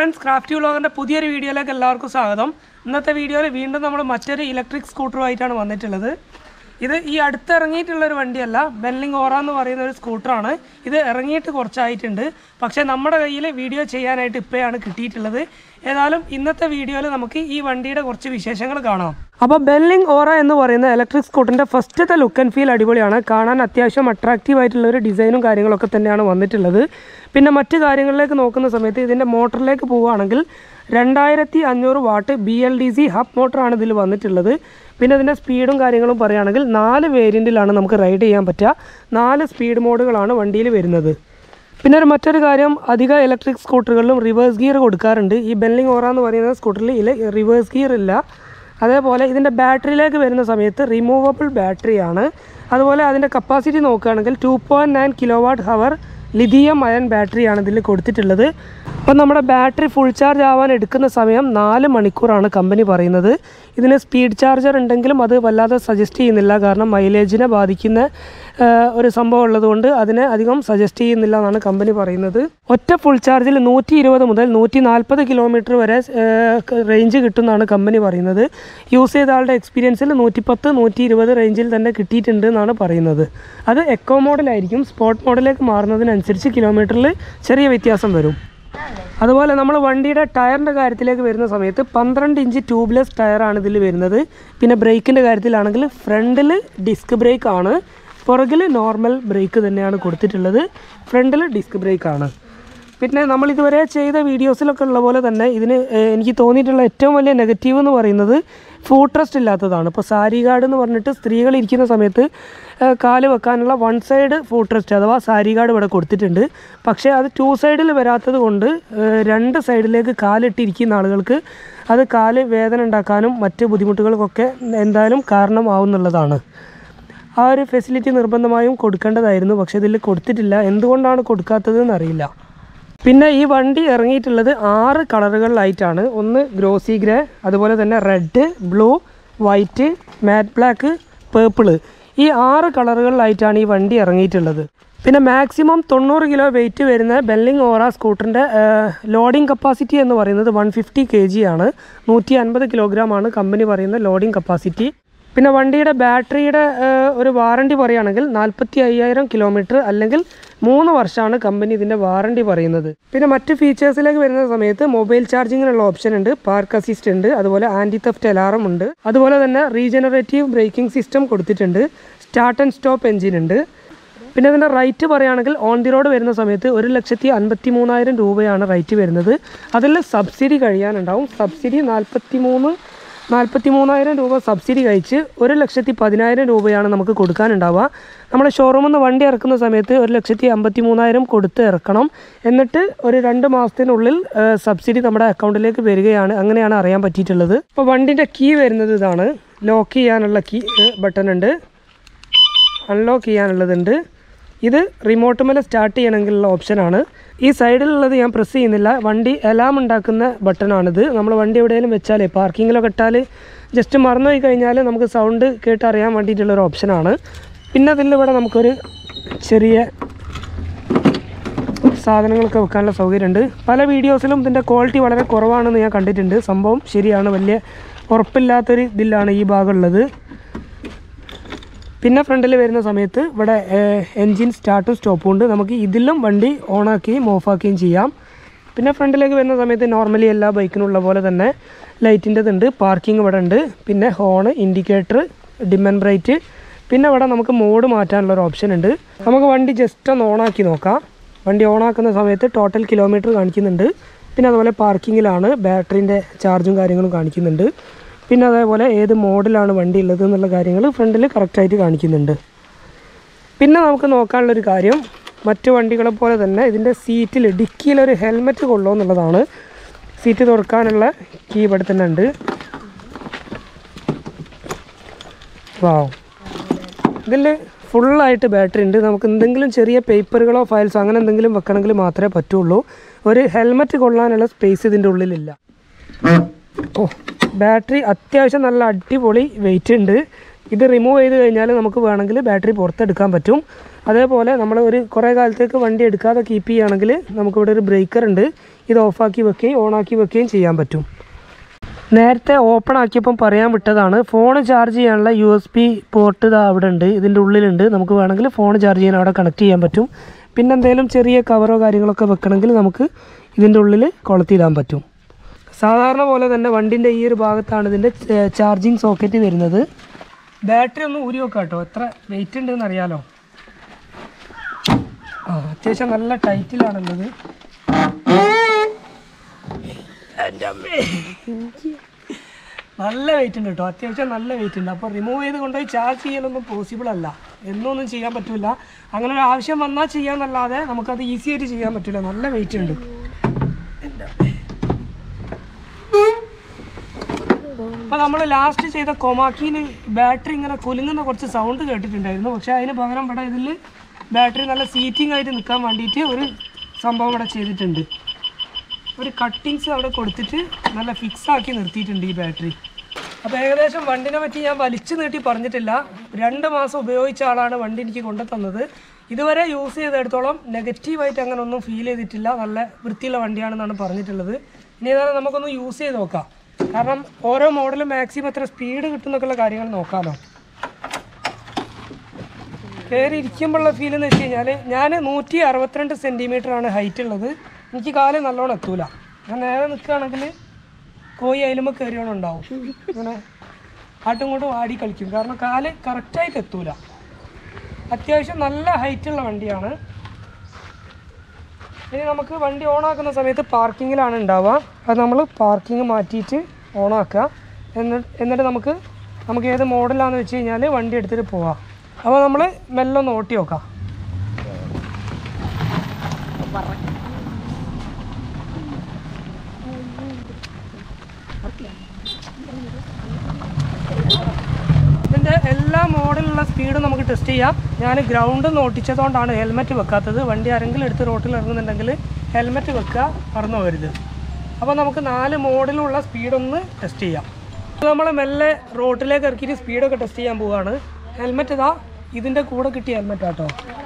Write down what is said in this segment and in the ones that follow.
friends craft വ്ളോഗറിൻ്റെ പുതിയൊരു വീഡിയോയിലേക്ക് എല്ലാവർക്കും സ്വാഗതം ഇന്നത്തെ വീഡിയോയിൽ വീണ്ടും നമ്മൾ മറ്റൊരു ഇലക്ട്രിക് സ്കൂട്ടറുമായിട്ടാണ് വന്നിട്ടുള്ളത് ഇത് ഈ അടുത്ത് ഇറങ്ങിയിട്ടുള്ള ഒരു വണ്ടിയല്ല ബെല്ലിംഗ് ഓറ എന്ന് പറയുന്ന ഒരു സ്കൂട്ടറാണ് ഇത് ഇറങ്ങിയിട്ട് കുറച്ചായിട്ടുണ്ട് പക്ഷേ നമ്മുടെ കയ്യിൽ വീഡിയോ ചെയ്യാനായിട്ട് ഇപ്പോഴാണ് കിട്ടിയിട്ടുള്ളത് ഏതായാലും ഇന്നത്തെ വീഡിയോയിൽ നമുക്ക് ഈ വണ്ടിയുടെ കുറച്ച് വിശേഷങ്ങൾ കാണാം അപ്പോൾ ബെല്ലിംഗ് ഓറ എന്ന് പറയുന്ന ഇലക്ട്രിക് സ്കൂട്ടറിൻ്റെ ഫസ്റ്റത്തെ ലുക്ക് ആൻഡ് ഫീൽ അടിപൊളിയാണ് കാണാൻ അത്യാവശ്യം അട്രാക്റ്റീവ് ആയിട്ടുള്ള ഒരു ഡിസൈനും കാര്യങ്ങളൊക്കെ തന്നെയാണ് വന്നിട്ടുള്ളത് പിന്നെ മറ്റു കാര്യങ്ങളിലേക്ക് നോക്കുന്ന സമയത്ത് ഇതിൻ്റെ മോട്ടറിലേക്ക് പോവുകയാണെങ്കിൽ രണ്ടായിരത്തി അഞ്ഞൂറ് വാട്ട് ബി എൽ ഡി സി ഹബ് മോട്ടറാണ് ഇതിൽ വന്നിട്ടുള്ളത് പിന്നെ ഇതിൻ്റെ സ്പീഡും കാര്യങ്ങളും പറയുകയാണെങ്കിൽ നാല് വേരിയൻറ്റിലാണ് നമുക്ക് റൈഡ് ചെയ്യാൻ പറ്റുക നാല് സ്പീഡ് മോഡുകളാണ് വണ്ടിയിൽ വരുന്നത് പിന്നെ ഒരു മറ്റൊരു കാര്യം അധിക ഇലക്ട്രിക് സ്കൂട്ടറുകളിലും റിവേഴ്സ് ഗിയർ കൊടുക്കാറുണ്ട് ഈ ബെല്ലിംഗ് ഓറ എന്ന് പറയുന്ന സ്കൂട്ടറിൽ ഇല റിവേഴ്സ് ഗിയർ ഇല്ല അതേപോലെ ഇതിൻ്റെ ബാറ്ററിയിലേക്ക് വരുന്ന സമയത്ത് റിമൂവബിൾ ബാറ്ററിയാണ് അതുപോലെ അതിൻ്റെ കപ്പാസിറ്റി നോക്കുകയാണെങ്കിൽ two point nine kilo watt hour lithium ion ബാറ്ററിയാണ് ഇതിൽ കൊടുത്തിട്ടുള്ളത് അപ്പം നമ്മുടെ ബാറ്ററി ഫുൾ ചാർജ് ആവാൻ എടുക്കുന്ന സമയം നാല് മണിക്കൂറാണ് കമ്പനി പറയുന്നത് ഇതിന് സ്പീഡ് ചാർജർ ഉണ്ടെങ്കിലും അത് വല്ലാതെ സജസ്റ്റ് ചെയ്യുന്നില്ല കാരണം മൈലേജിനെ ബാധിക്കുന്ന ആ, ഒരു സംഭവം ഉള്ളതുകൊണ്ട് അതിനെ അധികം സജസ്റ്റ് ചെയ്യുന്നില്ല എന്നാണ് കമ്പനി പറയുന്നത് ഒറ്റ ഫുൾ ചാർജിൽ നൂറ്റി ഇരുപത് മുതൽ നൂറ്റി നാൽപ്പത് കിലോമീറ്റർ വരെ റേഞ്ച് കിട്ടുമെന്നാണ് കമ്പനി പറയുന്നത് യൂസ് ചെയ്ത ആളുടെ എക്സ്പീരിയൻസിൽ നൂറ്റിപ്പത്ത് നൂറ്റി ഇരുപത് റേഞ്ചിൽ തന്നെ കിട്ടിയിട്ടുണ്ട് എന്നാണ് പറയുന്നത് അത് എക്കോ മോഡലായിരിക്കും സ്പോർട്ട് മോഡലിലേക്ക് മാറുന്നതിനനുസരിച്ച് കിലോമീറ്ററിൽ ചെറിയ വ്യത്യാസം വരും അതുപോലെ നമ്മൾ വണ്ടിയുടെ ടയറിൻ്റെ കാര്യത്തിലേക്ക് വരുന്ന സമയത്ത് പന്ത്രണ്ട് ഇഞ്ച് ട്യൂബ്ലെസ് ടയറാണ് ഇതിൽ വരുന്നത് പിന്നെ ബ്രേക്കിൻ്റെ കാര്യത്തിലാണെങ്കിൽ ഫ്രണ്ടിൽ ഡിസ്ക് ബ്രേക്ക് ആണ് പുറകിൽ നോർമൽ ബ്രേക്ക് തന്നെയാണ് കൊടുത്തിട്ടുള്ളത് ഫ്രണ്ടിൽ ഡിസ്ക് ബ്രേക്ക് ആണ് പിന്നെ നമ്മൾ ഇതുവരെ ചെയ്ത വീഡിയോസിലൊക്കെ ഉള്ള പോലെ തന്നെ ഇതിന് ഏഹ്, എനിക്ക് തോന്നിയിട്ടുള്ള ഏറ്റവും വലിയ നെഗറ്റീവ് എന്ന് പറയുന്നത് ഫൂട്ട് റെസ്റ്റ് ഇല്ലാത്തതാണ് ഇപ്പോൾ സാരി ഗാർഡ് എന്ന് പറഞ്ഞിട്ട് സ്ത്രീകൾ ഇരിക്കുന്ന സമയത്ത് ഏഹ്, കാല് വെക്കാനുള്ള വൺ സൈഡ് ഫൂട്ട് റെസ്റ്റ് അഥവാ സാരി ഗാർഡ് ഇവിടെ കൊടുത്തിട്ടുണ്ട് പക്ഷേ അത് ടു സൈഡിൽ വരാത്തത് കൊണ്ട് ഏഹ്, രണ്ട് സൈഡിലേക്ക് കാലിട്ടിരിക്കുന്ന ആളുകൾക്ക് അത് കാല് വേദന ഉണ്ടാക്കാനും മറ്റ് ബുദ്ധിമുട്ടുകൾക്കൊക്കെ എന്തായാലും കാരണമാവുന്നുള്ളതാണ് ആ ഒരു ഫെസിലിറ്റി നിർബന്ധമായും കൊടുക്കേണ്ടതായിരുന്നു പക്ഷേ ഇതിൽ കൊടുത്തിട്ടില്ല എന്തുകൊണ്ടാണ് കൊടുക്കാത്തത് എന്നറിയില്ല പിന്നെ ഈ വണ്ടി ഇറങ്ങിയിട്ടുള്ളത് ആറ് കളറുകളിലായിട്ടാണ് ഒന്ന് ഗ്രോസി ഗ്രേ അതുപോലെ തന്നെ red blue white matte black purple ഈ ആറ് കളറുകളിലായിട്ടാണ് ഈ വണ്ടി ഇറങ്ങിയിട്ടുള്ളത് പിന്നെ മാക്സിമം തൊണ്ണൂറ് കിലോ വെയിറ്റ് വരുന്ന ബെല്ലിംഗ് ഓറ സ്കൂട്ടറിൻ്റെ ലോഡിംഗ് കപ്പാസിറ്റി എന്ന് പറയുന്നത് വൺ ഫിഫ്റ്റി കെ ജി ആണ് നൂറ്റി അൻപത് കിലോഗ്രാം ആണ് കമ്പനി പറയുന്ന ലോഡിംഗ് കപ്പാസിറ്റി പിന്നെ വണ്ടിയുടെ ബാറ്ററിയുടെ ഏഹ്, ഒരു വാറണ്ടി പറയുകയാണെങ്കിൽ നാൽപ്പത്തി അയ്യായിരം കിലോമീറ്റർ അല്ലെങ്കിൽ മൂന്ന് വർഷമാണ് കമ്പനി ഇതിൻ്റെ വാറണ്ടി പറയുന്നത് പിന്നെ മറ്റ് ഫീച്ചേഴ്സിലേക്ക് വരുന്ന സമയത്ത് മൊബൈൽ ചാർജിങ്ങിനുള്ള ഓപ്ഷൻ ഉണ്ട് പാർക്ക് അസിസ്റ്റ് ഉണ്ട് അതുപോലെ ആൻറ്റി തെഫ്റ്റ് അലാറം ഉണ്ട് അതുപോലെ തന്നെ റീജനറേറ്റീവ് ബ്രേക്കിംഗ് സിസ്റ്റം കൊടുത്തിട്ടുണ്ട് സ്റ്റാർട്ട് ആൻഡ് സ്റ്റോപ്പ് എഞ്ചിൻ ഉണ്ട് പിന്നെ ഇതിൻ്റെ റേറ്റ് പറയുകയാണെങ്കിൽ ഓൺ ദി റോഡ് വരുന്ന സമയത്ത് ഒരു ലക്ഷത്തി അൻപത്തി മൂന്നായിരം രൂപയാണ് റേറ്റ് വരുന്നത് അതിൽ സബ്സിഡി കഴിയാനുണ്ടാവും സബ്സിഡി നാൽപ്പത്തി മൂന്ന് നാൽപ്പത്തി മൂന്നായിരം രൂപ സബ്സിഡി കഴിച്ച് ഒരു ലക്ഷത്തി പതിനായിരം രൂപയാണ് നമുക്ക് കൊടുക്കാനുണ്ടാവുക നമ്മൾ ഷോറൂമിൽ നിന്ന് വണ്ടി ഇറക്കുന്ന സമയത്ത് ഒരു ലക്ഷത്തി അമ്പത്തി മൂന്നായിരം കൊടുത്ത് ഇറക്കണം എന്നിട്ട് ഒരു രണ്ട് മാസത്തിനുള്ളിൽ ആ, സബ്സിഡി നമ്മുടെ അക്കൗണ്ടിലേക്ക് വരികയാണ് അങ്ങനെയാണ് അറിയാൻ പറ്റിയിട്ടുള്ളത് ഇപ്പോൾ വണ്ടിൻ്റെ കീ വരുന്നത് ഇതാണ് ലോക്ക് ചെയ്യാനുള്ള കീ ബട്ടൺ ഉണ്ട് അൺലോക്ക് ചെയ്യാനുള്ളതുണ്ട് ഇത് റിമോട്ട് മേലെ സ്റ്റാർട്ട് ചെയ്യണമെങ്കിലുള്ള ഓപ്ഷനാണ് ഈ സൈഡിലുള്ളത് ഞാൻ പ്രസ് ചെയ്യുന്നില്ല വണ്ടി അലാം ഉണ്ടാക്കുന്ന ബട്ടണാണിത് നമ്മൾ വണ്ടി എവിടെയെങ്കിലും വെച്ചാലേ പാർക്കിങ്ങിലൊക്കെ ഇട്ടാൽ ജസ്റ്റ് മറന്നുപോയി കഴിഞ്ഞാൽ നമുക്ക് സൗണ്ട് കേട്ട് അറിയാൻ വേണ്ടിയിട്ടുള്ളൊരു ഓപ്ഷനാണ് പിന്നെ അതിൽ ഇവിടെ നമുക്കൊരു ചെറിയ സാധനങ്ങളൊക്കെ വെക്കാനുള്ള സൗകര്യമുണ്ട് പല വീഡിയോസിലും ഇതിൻ്റെ ക്വാളിറ്റി വളരെ കുറവാണെന്ന് ഞാൻ കണ്ടിട്ടുണ്ട് സംഭവം ശരിയാണ് വലിയ ഉറപ്പില്ലാത്തൊരു ഇതിലാണ് ഈ ഭാഗമുള്ളത് പിന്നെ ഫ്രണ്ടിൽ വരുന്ന സമയത്ത് ഇവിടെ എൻജിൻ സ്റ്റാർട്ടും സ്റ്റോപ്പും ഉണ്ട് നമുക്ക് ഇതിലും വണ്ടി ഓണാക്കുകയും ഓഫാക്കുകയും ചെയ്യാം പിന്നെ ഫ്രണ്ടിലേക്ക് വരുന്ന സമയത്ത് നോർമലി എല്ലാ ബൈക്കിനുള്ള പോലെ തന്നെ ലൈറ്റിൻ്റെതുണ്ട് പാർക്കിംഗ് ഇവിടെ ഉണ്ട് പിന്നെ ഹോണ് ഇൻഡിക്കേറ്റർ ഡിമൻ ബ്രൈറ്റ് പിന്നെ ഇവിടെ നമുക്ക് മോഡ് മാറ്റാനുള്ള ഒരു ഓപ്ഷൻ ഉണ്ട് നമുക്ക് വണ്ടി ജസ്റ്റ് ഒന്ന് ഓണാക്കി നോക്കാം വണ്ടി ഓണാക്കുന്ന സമയത്ത് ടോട്ടൽ കിലോമീറ്റർ കാണിക്കുന്നുണ്ട് പിന്നെ അതുപോലെ പാർക്കിങ്ങിലാണ് ബാറ്ററിൻ്റെ ചാർജും കാര്യങ്ങളും കാണിക്കുന്നുണ്ട് പിന്നെ അതേപോലെ ഏത് മോഡലാണ് വണ്ടി ഉള്ളത് എന്നുള്ള കാര്യങ്ങൾ ഫ്രണ്ടിൽ കറക്റ്റായിട്ട് കാണിക്കുന്നുണ്ട് പിന്നെ നമുക്ക് നോക്കാനുള്ളൊരു കാര്യം മറ്റു വണ്ടികളെ പോലെ തന്നെ ഇതിൻ്റെ സീറ്റിൽ ഡിക്കിയിലൊരു ഹെൽമെറ്റ് കൊള്ളുമോ എന്നുള്ളതാണ് സീറ്റ് തുറക്കാനുള്ള കീ ഇവിടെ തന്നെ ഉണ്ട് വാവ് ഇതിൽ ഫുള്ളായിട്ട് ബാറ്ററി ഉണ്ട് നമുക്ക് എന്തെങ്കിലും ചെറിയ പേപ്പറുകളോ ഫയൽസോ അങ്ങനെ എന്തെങ്കിലും വെക്കണമെങ്കിൽ മാത്രമേ പറ്റുള്ളൂ ഒരു ഹെൽമെറ്റ് കൊള്ളാനുള്ള സ്പേസ് ഇതിൻ്റെ ഉള്ളിലില്ല ഓ ബാറ്ററി അത്യാവശ്യം നല്ല അടിപൊളി വെയിറ്റ് ഉണ്ട് ഇത് റിമൂവ് ചെയ്ത് കഴിഞ്ഞാൽ നമുക്ക് വേണമെങ്കിൽ ബാറ്ററി പുറത്തെടുക്കാൻ പറ്റും അതേപോലെ നമ്മൾ ഒരു കുറേ കാലത്തേക്ക് വണ്ടി എടുക്കാതെ കീപ്പ് ചെയ്യുകയാണെങ്കിൽ നമുക്കിവിടെ ഒരു ബ്രേക്കർ ഉണ്ട് ഇത് ഓഫാക്കി വെക്കുകയും ഓണാക്കി വെക്കുകയും ചെയ്യാൻ പറ്റും നേരത്തെ ഓപ്പൺ ആക്കിയപ്പം പറയാൻ വിട്ടതാണ് ഫോൺ ചാർജ് ചെയ്യാനുള്ള യു എസ് പി പോർട്ട് ഇതാ അവിടെ ഉണ്ട് ഇതിൻ്റെ ഉള്ളിലുണ്ട് നമുക്ക് വേണമെങ്കിൽ ഫോൺ ചാർജ് ചെയ്യാൻ അവിടെ കണക്ട് ചെയ്യാൻ പറ്റും പിന്നെ എന്തെങ്കിലും ചെറിയ കവറോ കാര്യങ്ങളൊക്കെ വെക്കണമെങ്കിൽ നമുക്ക് ഇതിൻ്റെ ഉള്ളിൽ കൊളുത്തിയിടാൻ പറ്റും സാധാരണ പോലെ തന്നെ വണ്ടിൻ്റെ ഈ ഒരു ഭാഗത്താണ് ഇതിൻ്റെ ചാർജിങ് സോക്കറ്റ് വരുന്നത് ബാറ്ററി ഒന്ന് ഊരി വെക്കാം കേട്ടോ എത്ര വെയിറ്റ് ഉണ്ടെന്ന് അറിയാലോ ആ അത്യാവശ്യം നല്ല ടൈറ്റിലാണുള്ളത് എൻ്റെ അമ്മേ നല്ല വെയിറ്റ് ഉണ്ട് കേട്ടോ അത്യാവശ്യം നല്ല വെയിറ്റ് ഉണ്ട് അപ്പോൾ റിമൂവ് ചെയ്ത് കൊണ്ടുപോയി ചാർജ് ചെയ്യലൊന്നും പോസിബിൾ അല്ല എന്നൊന്നും ചെയ്യാൻ പറ്റില്ല അങ്ങനെ ഒരു ആവശ്യം വന്നാൽ ചെയ്യാന്നല്ലാതെ നമുക്കത് ഈസി ആയിട്ട് ചെയ്യാൻ പറ്റില്ല നല്ല വെയിറ്റ് ഉണ്ട് അപ്പോൾ നമ്മൾ ലാസ്റ്റ് ചെയ്ത കൊമാക്കിയിൽ ബാറ്ററി ഇങ്ങനെ കുലുങ്ങുന്ന കുറച്ച് സൗണ്ട് കേട്ടിട്ടുണ്ടായിരുന്നു പക്ഷേ അതിന് പകരം ഇവിടെ ഇതിൽ ബാറ്ററി നല്ല സീറ്റിംഗ് ആയിട്ട് നിൽക്കാൻ വേണ്ടിയിട്ട് ഒരു സംഭവം ഇവിടെ ചെയ്തിട്ടുണ്ട് ഒരു കട്ടിങ്സ് അവിടെ കൊടുത്തിട്ട് നല്ല ഫിക്സ് ആക്കി നിർത്തിയിട്ടുണ്ട് ഈ ബാറ്ററി അപ്പോൾ ഏകദേശം വണ്ടിനെ പറ്റി ഞാൻ വലിച്ചു നീട്ടി പറഞ്ഞിട്ടില്ല രണ്ട് മാസം ഉപയോഗിച്ച ആളാണ് വണ്ടി എനിക്ക് കൊണ്ടു തന്നത് ഇതുവരെ യൂസ് ചെയ്തെടുത്തോളം നെഗറ്റീവായിട്ട് അങ്ങനെ ഒന്നും ഫീൽ ചെയ്തിട്ടില്ല നല്ല വൃത്തിയുള്ള വണ്ടിയാണെന്നാണ് പറഞ്ഞിട്ടുള്ളത് ഇനി ഏതായാലും നമുക്കൊന്ന് യൂസ് ചെയ്ത് നോക്കാം കാരണം ഓരോ മോഡലും മാക്സിമം എത്ര സ്പീഡ് കിട്ടുന്നൊക്കെയുള്ള കാര്യങ്ങൾ നോക്കാമല്ലോ കയറി ഇരിക്കുമ്പോഴുള്ള ഫീൽ എന്ന് വെച്ച് കഴിഞ്ഞാൽ ഞാൻ നൂറ്റി അറുപത്തിരണ്ട് സെൻറ്റിമീറ്റർ ആണ് ഹൈറ്റ് ഉള്ളത് എനിക്ക് കാല് നല്ലോണം എത്തൂല ഞാൻ നേരെ നിൽക്കുകയാണെങ്കിൽ കോയി അയിലുമ്പോൾ കയറിയോണം ഉണ്ടാവും ഇങ്ങനെ ആട്ടും ഇങ്ങോട്ടും ആടി കളിക്കും കാരണം കാല് കറക്റ്റായിട്ട് എത്തൂല അത്യാവശ്യം നല്ല ഹൈറ്റുള്ള വണ്ടിയാണ് ഇനി നമുക്ക് വണ്ടി ഓണാക്കുന്ന സമയത്ത് പാർക്കിങ്ങിലാണ് ഉണ്ടാവുക അത് നമ്മൾ പാർക്കിംഗ് മാറ്റിയിട്ട് ഓണാക്കുക എന്നിട്ട് എന്നിട്ട് നമുക്ക് നമുക്ക് ഏത് മോഡലാണെന്ന് വെച്ച് കഴിഞ്ഞാൽ വണ്ടി എടുത്തിട്ട് പോവാം അപ്പോൾ നമ്മൾ മെല്ലെ ഒന്ന് ഓട്ടി നോക്കാം ഇതിൻ്റെ എല്ലാ മോഡലുള്ള സ്പീഡും നമുക്ക് ടെസ്റ്റ് ചെയ്യാം ഞാൻ ഗ്രൗണ്ട് നോട്ടിച്ചതുകൊണ്ടാണ് ഹെൽമെറ്റ് വെക്കാത്തത് വണ്ടി ആരെങ്കിലും എടുത്ത് റോട്ടിൽ ഇറങ്ങുന്നുണ്ടെങ്കിൽ ഹെൽമെറ്റ് വെക്കുക മറന്നു പോകരുത് അപ്പോൾ നമുക്ക് നാല് മോഡലുള്ള സ്പീഡൊന്ന് ടെസ്റ്റ് ചെയ്യാം നമ്മൾ മെല്ലെ റോട്ടിലേക്ക് ഇറക്കിയിട്ട് സ്പീഡൊക്കെ ടെസ്റ്റ് ചെയ്യാൻ പോവുകയാണ് ഹെൽമെറ്റ് ഇതാ ഇതിൻ്റെ കൂടെ കിട്ടിയ ഹെൽമെറ്റ് ആട്ടോ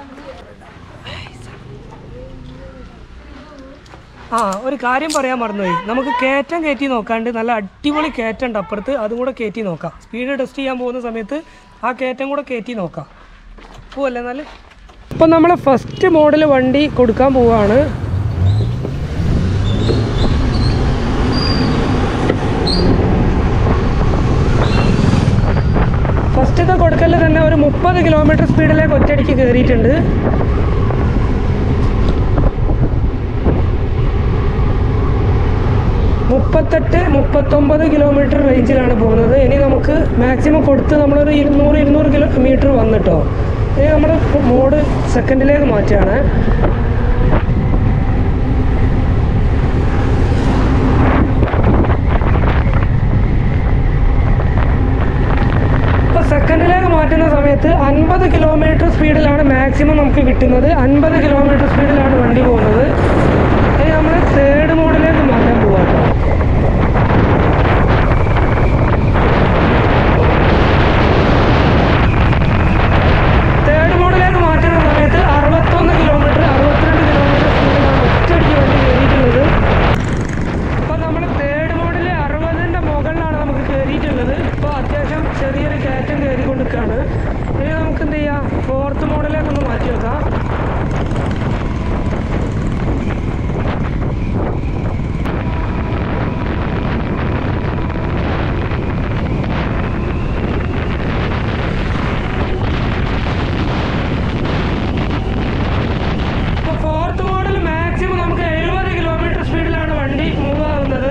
ആ ഒരു കാര്യം പറയാൻ മറന്നുപോയി നമുക്ക് കയറ്റം കയറ്റി നോക്കാണ്ട് നല്ല അടിപൊളി കയറ്റം ഉണ്ട് അപ്പുറത്ത് അതും കൂടെ കയറ്റി നോക്കാം സ്പീഡ് ടെസ്റ്റ് ചെയ്യാൻ പോകുന്ന സമയത്ത് ആ കയറ്റം കൂടെ കയറ്റി നോക്കാം പോവല്ലേ എന്നാൽ ഇപ്പം നമ്മൾ ഫസ്റ്റ് മോഡൽ വണ്ടി കൊടുക്കാൻ പോവുകയാണ് ഫസ്റ്റത്തെ കൊടുക്കലിൽ തന്നെ ഒരു മുപ്പത് കിലോമീറ്റർ സ്പീഡിലേക്ക് ഒറ്റയടിക്ക് കയറിയിട്ടുണ്ട് മുപ്പത്തെട്ട് മുപ്പത്തൊമ്പത് കിലോമീറ്റർ റേഞ്ചിലാണ് പോകുന്നത് ഇനി നമുക്ക് മാക്സിമം കൊടുത്ത് നമ്മളൊരു ഇരുന്നൂറ് ഇരുന്നൂറ് കിലോമീറ്റർ വന്നിട്ടോ ഇനി നമ്മൾ മോഡ് സെക്കൻഡിലേക്ക് മാറ്റുകയാണ് ഇപ്പോൾ സെക്കൻഡിലേക്ക് മാറ്റുന്ന സമയത്ത് അൻപത് കിലോമീറ്റർ സ്പീഡിലാണ് മാക്സിമം നമുക്ക് കിട്ടുന്നത് അൻപത് കിലോമീറ്റർ സ്പീഡിലാണ് വണ്ടി പോകുന്നത് ഇനി നമ്മൾ തേർഡ് മോഡിലേക്ക് മാറ്റാൻ പോവാം കേട്ടോ തേർഡ് മോഡിലേക്ക് മാറ്റുന്ന സമയത്ത് അറുപത്തൊന്ന് കിലോമീറ്റർ അറുപത്തിരണ്ട് കിലോമീറ്റർ സ്പീഡിലാണ് ഒറ്റയടിക്ക് വണ്ടി കയറിയിട്ടുള്ളത് അപ്പോൾ നമ്മൾ തേർഡ് മോഡിൽ അറുപതിൻ്റെ മുകളിലാണ് നമുക്ക് കയറിയിട്ടുള്ളത് ഇപ്പോൾ അത്യാവശ്യം ചെറിയൊരു കയറ്റം കയറിക്കൊണ്ട് നിൽക്കുകയാണ് ഇനി നമുക്ക് എന്ത് ചെയ്യാം ഫോർത്ത് മോഡിലേക്ക് ഒന്ന് മാറ്റി വെക്കാം ഇപ്പോൾ ഫോർത്ത് മോഡൽ മാക്സിമം നമുക്ക് എഴുപത് കിലോമീറ്റർ സ്പീഡിലാണ് വണ്ടി മൂവ് ആവുന്നത്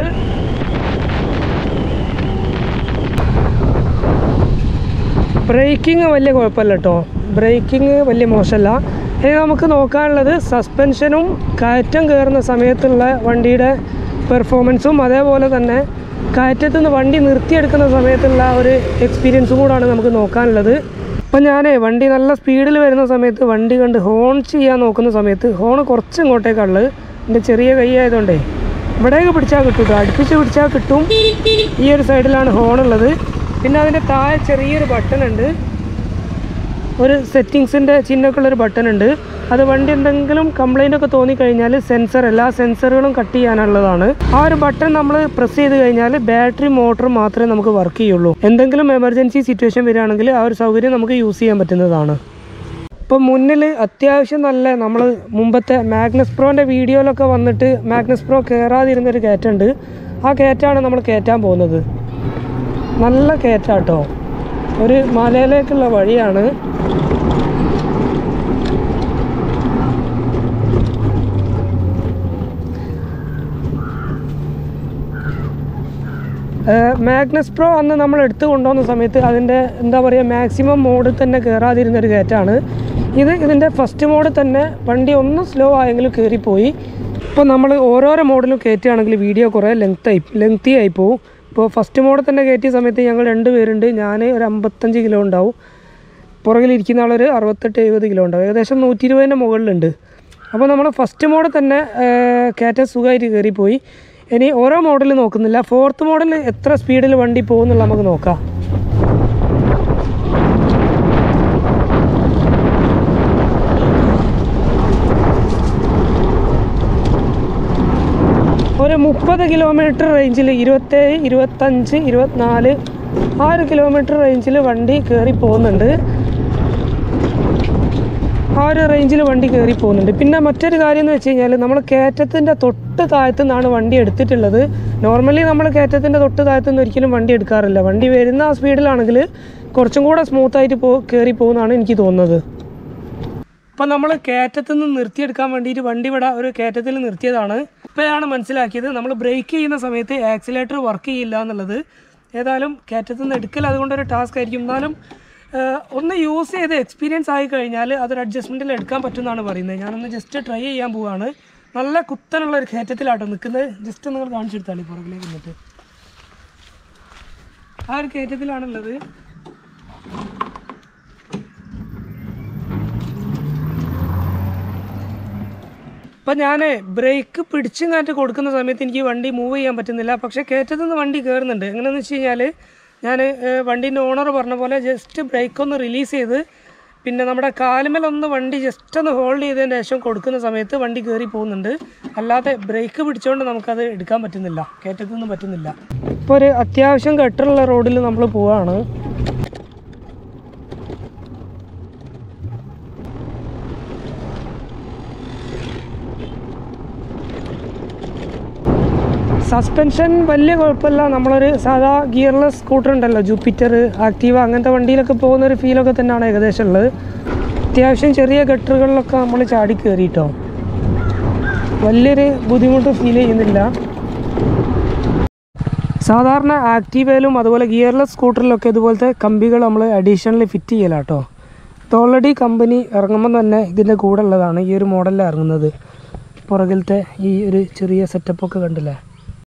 ബ്രേക്കിംഗ് വലിയ കുഴപ്പമില്ല കേട്ടോ ബ്രേക്കിംഗ് വലിയ മോശമല്ല ഇനി നമുക്ക് നോക്കാനുള്ളത് സസ്പെൻഷനും കയറ്റം കയറുന്ന സമയത്തുള്ള വണ്ടിയുടെ പെർഫോമൻസും അതേപോലെ തന്നെ കയറ്റത്തു നിന്ന് വണ്ടി നിർത്തിയെടുക്കുന്ന സമയത്തുള്ള ഒരു എക്സ്പീരിയൻസും കൂടാണ് നമുക്ക് നോക്കാനുള്ളത് അപ്പം ഞാനേ വണ്ടി നല്ല സ്പീഡിൽ വരുന്ന സമയത്ത് വണ്ടി കണ്ട് ഹോൺ ചെയ്യാൻ നോക്കുന്ന സമയത്ത് ഹോൺ കുറച്ച് ഇങ്ങോട്ടേക്കുള്ളത് എൻ്റെ ചെറിയ കൈ ആയതുകൊണ്ടേ ഇവിടേക്ക് പിടിച്ചാൽ കിട്ടും കേട്ടോ അടുപ്പിച്ച് പിടിച്ചാൽ കിട്ടും ഈ ഒരു സൈഡിലാണ് ഹോൺ ഉള്ളത് പിന്നെ അതിൻ്റെ താഴെ ചെറിയൊരു ബട്ടൺ ഉണ്ട് ഒരു സെറ്റിങ്സിൻ്റെ ചിഹ്നമൊക്കെ ഉള്ളൊരു ബട്ടൺ ഉണ്ട് അത് വണ്ടി എന്തെങ്കിലും കംപ്ലൈൻ്റ് ഒക്കെ തോന്നിക്കഴിഞ്ഞാൽ സെൻസർ എല്ലാ സെൻസറുകളും കട്ട് ചെയ്യാനുള്ളതാണ് ആ ഒരു ബട്ടൺ നമ്മൾ പ്രസ് ചെയ്ത് കഴിഞ്ഞാൽ ബാറ്ററി മോട്ടർ മാത്രമേ നമുക്ക് വർക്ക് ചെയ്യുള്ളൂ എന്തെങ്കിലും എമർജൻസി സിറ്റുവേഷൻ വരികയാണെങ്കിൽ ആ ഒരു സൗകര്യം നമുക്ക് യൂസ് ചെയ്യാൻ പറ്റുന്നതാണ് ഇപ്പം മുന്നിൽ അത്യാവശ്യം നല്ല നമ്മൾ മുമ്പത്തെ മാഗ്നസ് പ്രോൻ്റെ വീഡിയോയിലൊക്കെ വന്നിട്ട് മാഗ്നസ് പ്രോ കയറാതിരുന്നൊരു കയറ്റുണ്ട് ആ കയറ്റാണ് നമ്മൾ കയറ്റാൻ പോകുന്നത് നല്ല കയറ്റാട്ടോ ഒരു മലയിലേക്കുള്ള വഴിയാണ് മാഗ്നസ് പ്രോ അന്ന് നമ്മൾ എടുത്തു കൊണ്ടുവന്ന സമയത്ത് അതിൻ്റെ എന്താ പറയുക മാക്സിമം മോഡിൽ തന്നെ കയറാതിരുന്നൊരു കയറ്റാണ് ഇത് ഇതിൻ്റെ ഫസ്റ്റ് മോഡ് തന്നെ വണ്ടി ഒന്ന് സ്ലോ ആയെങ്കിലും കയറിപ്പോയി ഇപ്പോൾ നമ്മൾ ഓരോരോ മോഡിലും കയറ്റുകയാണെങ്കിൽ വീഡിയോ കുറേ ലെങ്ത് ആയി ലെങ്തി ആയി പോകും ഇപ്പോൾ ഫസ്റ്റ് മോഡിൽ തന്നെ കയറ്റിയ സമയത്ത് ഞങ്ങൾ രണ്ട് പേരുണ്ട് ഞാൻ ഒരു അമ്പത്തഞ്ച് കിലോ ഉണ്ടാവും പുറകിലിരിക്കുന്ന ആളൊരു അറുപത്തെട്ട് എഴുപത് കിലോ ഉണ്ടാവും ഏകദേശം നൂറ്റി ഇരുപതിൻ്റെ മുകളിലുണ്ട് അപ്പോൾ നമ്മൾ ഫസ്റ്റ് മോഡ് തന്നെ കയറ്റാൻ സുഖമായിട്ട് കയറിപ്പോയി ഇനി ഓരോ മോഡൽ നോക്കുന്നില്ല ഫോർത്ത് മോഡൽ എത്ര സ്പീഡിൽ വണ്ടി പോകുന്നുള്ള നമുക്ക് നോക്കാം ഒരു മുപ്പത് കിലോമീറ്റർ റേഞ്ചിൽ ഇരുപത്തേഴ് ഇരുപത്തഞ്ച് ഇരുപത്തിനാല് ആ ഒരു കിലോമീറ്റർ റേഞ്ചിൽ വണ്ടി കയറി പോകുന്നുണ്ട് ആ ഒരു റേഞ്ചിൽ വണ്ടി കയറി പോകുന്നുണ്ട് പിന്നെ മറ്റൊരു കാര്യം എന്ന് വെച്ച് കഴിഞ്ഞാൽ നമ്മൾ കയറ്റത്തിൻ്റെ തൊട്ട് താഴത്തു നിന്നാണ് വണ്ടി എടുത്തിട്ടുള്ളത് നോർമലി നമ്മൾ കയറ്റത്തിൻ്റെ തൊട്ട് താഴത്തു നിന്ന് ഒരിക്കലും വണ്ടി എടുക്കാറില്ല വണ്ടി വരുന്ന ആ സ്പീഡിലാണെങ്കിൽ കുറച്ചും കൂടെ സ്മൂത്തായിട്ട് പോ കയറി പോകുന്നതാണ് എനിക്ക് തോന്നുന്നത് ഇപ്പം നമ്മൾ കയറ്റത്തിൽ നിന്ന് നിർത്തിയെടുക്കാൻ വേണ്ടിയിട്ട് വണ്ടി ഇവിടെ ഒരു കയറ്റത്തിൽ നിർത്തിയതാണ് ഇപ്പോഴാണ് മനസ്സിലാക്കിയത് നമ്മൾ ബ്രേക്ക് ചെയ്യുന്ന സമയത്ത് ആക്സിലേറ്റർ വർക്ക് ചെയ്യില്ല എന്നുള്ളത് ഏതായാലും കയറ്റത്തിൽ നിന്ന് എടുക്കൽ അതുകൊണ്ടൊരു ടാസ്ക് ആയിരിക്കും എന്നാലും ഏഹ്, ഒന്ന് യൂസ് ചെയ്ത് എക്സ്പീരിയൻസ് ആയി കഴിഞ്ഞാൽ അതൊരു അഡ്ജസ്റ്റ്മെൻറ്റിൽ എടുക്കാൻ പറ്റുമെന്നാണ് പറയുന്നത് ഞാനൊന്ന് ജസ്റ്റ് ട്രൈ ചെയ്യാൻ പോവാണ് നല്ല കുത്തനുള്ള ഒരു കയറ്റത്തിലാട്ടോ നിൽക്കുന്നത് ജസ്റ്റ് നിങ്ങൾ കാണിച്ചെടുത്താളി പുറകിലേക്ക് നിന്നിട്ട് ആ ഒരു കയറ്റത്തിലാണുള്ളത് അപ്പം ഞാൻ ബ്രേക്ക് പിടിച്ചും കാറ്റ് കൊടുക്കുന്ന സമയത്ത് എനിക്ക് വണ്ടി മൂവ് ചെയ്യാൻ പറ്റുന്നില്ല പക്ഷേ കയറ്റത്തു നിന്ന് വണ്ടി കയറുന്നുണ്ട് എങ്ങനെയെന്ന് വെച്ച് കഴിഞ്ഞാൽ ഞാൻ വണ്ടീൻ്റെ ഓണർ പറഞ്ഞ പോലെ ജസ്റ്റ് ബ്രേക്ക് ഒന്ന് റിലീസ് ചെയ്ത് പിന്നെ നമ്മുടെ കാലുമേലൊന്ന് വണ്ടി ജസ്റ്റ് ഒന്ന് ഹോൾഡ് ചെയ്തതിന് ശേഷം കൊടുക്കുന്ന സമയത്ത് വണ്ടി കയറി പോകുന്നുണ്ട് അല്ലാതെ ബ്രേക്ക് പിടിച്ചുകൊണ്ട് നമുക്കത് എടുക്കാൻ പറ്റുന്നില്ല കയറ്റത്തു നിന്ന് പറ്റുന്നില്ല ഇപ്പോൾ ഒരു അത്യാവശ്യം കെട്ടുള്ള റോഡിൽ നമ്മൾ പോവാണ് സസ്പെൻഷൻ വലിയ കുഴപ്പമില്ല നമ്മളൊരു സാധാ ഗിയർലെസ് സ്കൂട്ടർ ഉണ്ടല്ലോ ജൂപ്പിറ്റർ ആക്റ്റീവ അങ്ങനത്തെ വണ്ടിയിലൊക്കെ പോകുന്ന ഒരു ഫീലൊക്കെ തന്നെയാണ് ഏകദേശം ഉള്ളത് അത്യാവശ്യം ചെറിയ ഗട്ടറുകളിലൊക്കെ നമ്മൾ ചാടി കയറിയിട്ടോ വലിയൊരു ബുദ്ധിമുട്ട് ഫീൽ ചെയ്യുന്നില്ല സാധാരണ ആക്റ്റീവയിലും അതുപോലെ ഗിയർലെസ് സ്കൂട്ടറിലൊക്കെ ഇതുപോലത്തെ കമ്പികൾ നമ്മൾ അഡീഷണലി ഫിറ്റ് ചെയ്യലാട്ടോ ഇത് ഓൾറെഡി കമ്പനി ഇറങ്ങുമ്പോൾ തന്നെ ഇതിൻ്റെ കൂടെ ഉള്ളതാണ് ഈ ഒരു മോഡലിൽ ഇറങ്ങുന്നത് പുറകിലത്തെ ഈ ഒരു ചെറിയ സെറ്റപ്പൊക്കെ കണ്ടില്ലേ